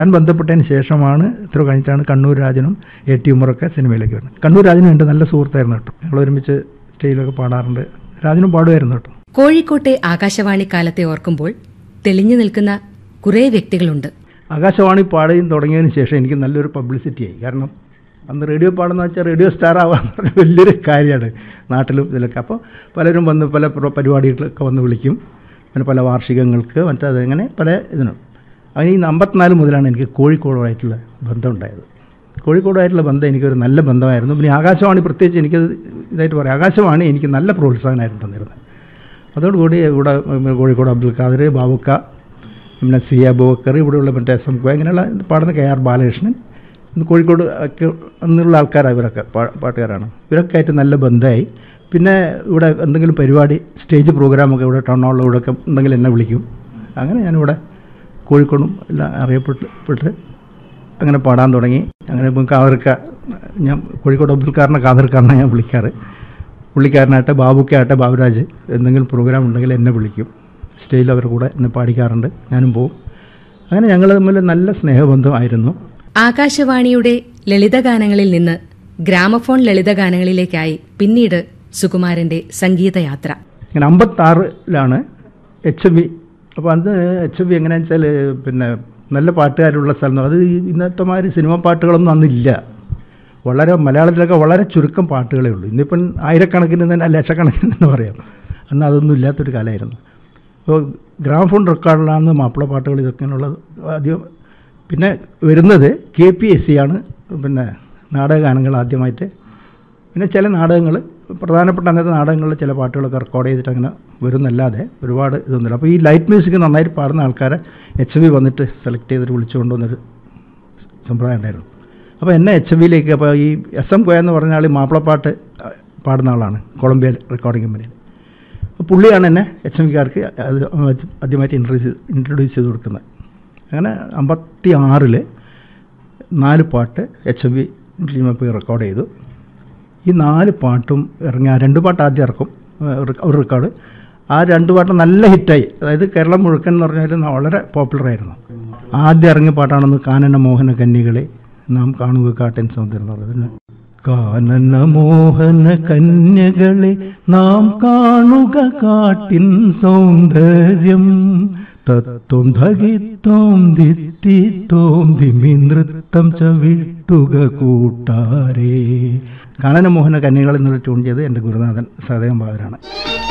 ഞാൻ ബന്ധപ്പെട്ടതിന് ശേഷമാണ് ഇത്ര കഴിഞ്ഞിട്ടാണ് കണ്ണൂർ രാജനും എ ടി ഉമറൊക്കെ സിനിമയിലേക്ക് വരുന്നത് കണ്ണൂർ രാജനും എൻ്റെ നല്ല സുഹൃത്തായിരുന്നു കേട്ടോ ഞങ്ങൾ ഒരുമിച്ച് സ്റ്റേജിലൊക്കെ പാടാറുണ്ട് രാജനും പാടുമായിരുന്നു കേട്ടോ കോഴിക്കോട്ടെ ആകാശവാണി കാലത്തെ ഓർക്കുമ്പോൾ തെളിഞ്ഞു നിൽക്കുന്ന കുറേ വ്യക്തികളുണ്ട് ആകാശവാണി പാടുകയും തുടങ്ങിയതിന് ശേഷം എനിക്ക് നല്ലൊരു പബ്ലിസിറ്റി ആയി കാരണം അന്ന് റേഡിയോ പാടുന്ന വെച്ചാൽ റേഡിയോ സ്റ്റാർ ആവാൻ പറഞ്ഞ വലിയൊരു കാര്യമാണ് നാട്ടിലും ഇതിലൊക്കെ അപ്പോൾ പലരും വന്ന് പല പ്ര- പരിപാടികളൊക്കെ വന്ന് വിളിക്കും പിന്നെ പല വാർഷികങ്ങൾക്ക് മറ്റത് അങ്ങനെ പല ഇതിനും അങ്ങനെ ഈ അമ്പത്തിനാല് മുതലാണ് എനിക്ക് കോഴിക്കോടുമായിട്ടുള്ള ബന്ധം ഉണ്ടായത് കോഴിക്കോടുമായിട്ടുള്ള ബന്ധം എനിക്കൊരു നല്ല ബന്ധമായിരുന്നു പിന്നെ ആകാശവാണി പ്രത്യേകിച്ച് എനിക്കത് ഇതായിട്ട് പറയാം ആകാശവാണി എനിക്ക് നല്ല പ്രോത്സാഹനമായിരുന്നു തന്നിരുന്നത് അതോടുകൂടി ഇവിടെ ഉം, കോഴിക്കോട് അബ്ദുൽ ഖാദർ ബാബുക്ക പിന്നെ സി അബൂബക്കർ ഇവിടെയുള്ള മറ്റേ എസ് എം കോ ഇങ്ങനെയുള്ള പാടുന്ന കെ ആർ ബാലകൃഷ്ണൻ ഇന്ന് കോഴിക്കോട് ഒക്കെ എന്നുള്ള ആൾക്കാരാണ് ഇവരൊക്കെ പാ- പാട്ടുകാരാണ് ഇവരൊക്കെ ആയിട്ട് നല്ല ബന്ധമായി പിന്നെ ഇവിടെ എന്തെങ്കിലും പരിപാടി സ്റ്റേജ് പ്രോഗ്രാമൊക്കെ ഇവിടെ ടൗൺ ഹാളിൽ ഇവിടെയൊക്കെ ഉണ്ടെങ്കിൽ എന്നെ വിളിക്കും അങ്ങനെ ഞാനിവിടെ കോഴിക്കോടും എല്ലാം അറിയപ്പെട്ട് പെട്ട് അങ്ങനെ പാടാൻ തുടങ്ങി അങ്ങനെ ഇപ്പം കാതർക്ക ഞാൻ കോഴിക്കോട് അബ്ദുൽ ഖാറിനെ കാതർക്കാരനെ ഞാൻ വിളിക്കാറ് പുള്ളിക്കാരനായിട്ട് ബാബുക്കായിട്ട് ബാബുരാജ് എന്തെങ്കിലും പ്രോഗ്രാം ഉണ്ടെങ്കിൽ എന്നെ വിളിക്കും സ്റ്റേജിൽ അവരുടെ കൂടെ എന്നെ പാടിക്കാറുണ്ട് ഞാനും പോവും അങ്ങനെ ഞങ്ങൾ തമ്മിൽ നല്ല സ്നേഹബന്ധമായിരുന്നു ആകാശവാണിയുടെ ലളിതഗാനങ്ങളിൽ നിന്ന് ഗ്രാമഫോൺ ലളിതഗാനങ്ങളിലേക്കായി പിന്നീട് സുകുമാരന്റെ സംഗീതയാത്ര ഇങ്ങനെ അമ്പത്താറിലാണ് എച്ച് എം വി അപ്പോൾ അന്ന് എച്ച് എം വി എങ്ങനെയാണെന്ന് വെച്ചാൽ പിന്നെ നല്ല പാട്ടുകാരുള്ള സ്ഥലം അത് ഈ ഇന്നത്തെ മാതിരി സിനിമ പാട്ടുകളൊന്നും അന്നില്ല വളരെ മലയാളത്തിലൊക്കെ വളരെ ചുരുക്കം പാട്ടുകളേ ഉള്ളൂ ഇന്നിപ്പം ആയിരക്കണക്കിന് തന്നെ ലക്ഷക്കണക്കിന് തന്നെ പറയാം അന്ന് അതൊന്നും ഇല്ലാത്തൊരു കാലമായിരുന്നു അപ്പോൾ ഗ്രാമഫോൺ റെക്കോർഡിലാണ് മാപ്പിള പാട്ടുകൾ ഇതൊക്കെയാണുള്ളത് ആദ്യം പിന്നെ വരുന്നത് കെ പി എസ് സി ആണ് പിന്നെ നാടകഗാനങ്ങൾ ആദ്യമായിട്ട് പിന്നെ ചില നാടകങ്ങൾ പ്രധാനപ്പെട്ട അന്നത്തെ നാടകങ്ങളിൽ ചില പാട്ടുകളൊക്കെ റെക്കോർഡ് ചെയ്തിട്ട് അങ്ങനെ വരുന്നല്ലാതെ ഒരുപാട് ഇതൊന്നുമില്ല അപ്പോൾ ഈ ലൈറ്റ് മ്യൂസിക് നന്നായിട്ട് പാടുന്ന ആൾക്കാരെ എച്ച് ബി വന്നിട്ട് സെലക്ട് ചെയ്തിട്ട് വിളിച്ചു കൊണ്ടുവന്നൊരു സമ്പ്രദായം ഉണ്ടായിരുന്നു അപ്പോൾ എന്നെ എച്ച് ബിയിലേക്ക് അപ്പോൾ ഈ എസ് എം കോയ എന്ന് പറഞ്ഞ ആൾ ഈ മാപ്പിളപ്പാട്ട് അഹ്, പാടുന്ന ആളാണ് കൊളംബിയ റെക്കോർഡിംഗ് കമ്പനിയിൽ അപ്പോൾ പുള്ളിയാണ് എന്നെ എച്ച് എം വിക്കാർക്ക് അത് ആദ്യമായിട്ട് ഇൻട്രൊഡ്യൂസ് ഇൻട്രൊഡ്യൂസ് ചെയ്ത് കൊടുക്കുന്നത് അങ്ങനെ അമ്പത്തി ആറിൽ നാല് പാട്ട് എച്ച് എം വി പോയി റെക്കോർഡ് ചെയ്തു ഈ നാല് പാട്ടും ഇറങ്ങി ആ രണ്ട് പാട്ട് ആദ്യം ഇറക്കും ഏഹ് ഒരു ഒരു റെക്കോർഡ് ആ രണ്ട് പാട്ടും നല്ല ഹിറ്റായി അതായത് കേരളം മുഴുക്കൻ എന്ന് പറഞ്ഞാൽ വളരെ പോപ്പുലറായിരുന്നു ആദ്യം ഇറങ്ങിയ പാട്ടാണെന്ന് കാനന മോഹന കന്യകളെ നാം കാണുക കാട്ടൻ സൗന്ദര്യം എന്ന് പറയുന്നത് കാനന മോഹന കന്യകളെ നാം കാണുക കാട്ടിൻ സൗന്ദര്യം തത്വം ധകിത്തോം ദിത്തിത്തോം ദിമി നൃത്തം ചവിട്ടുക കൂട്ടാരേ കാനന മോഹന കന്യകൾ എന്നുള്ള ട്യൂൺ ചെയ്ത് എൻ്റെ ഗുരുനാഥൻ സദയം ബാബരാണ്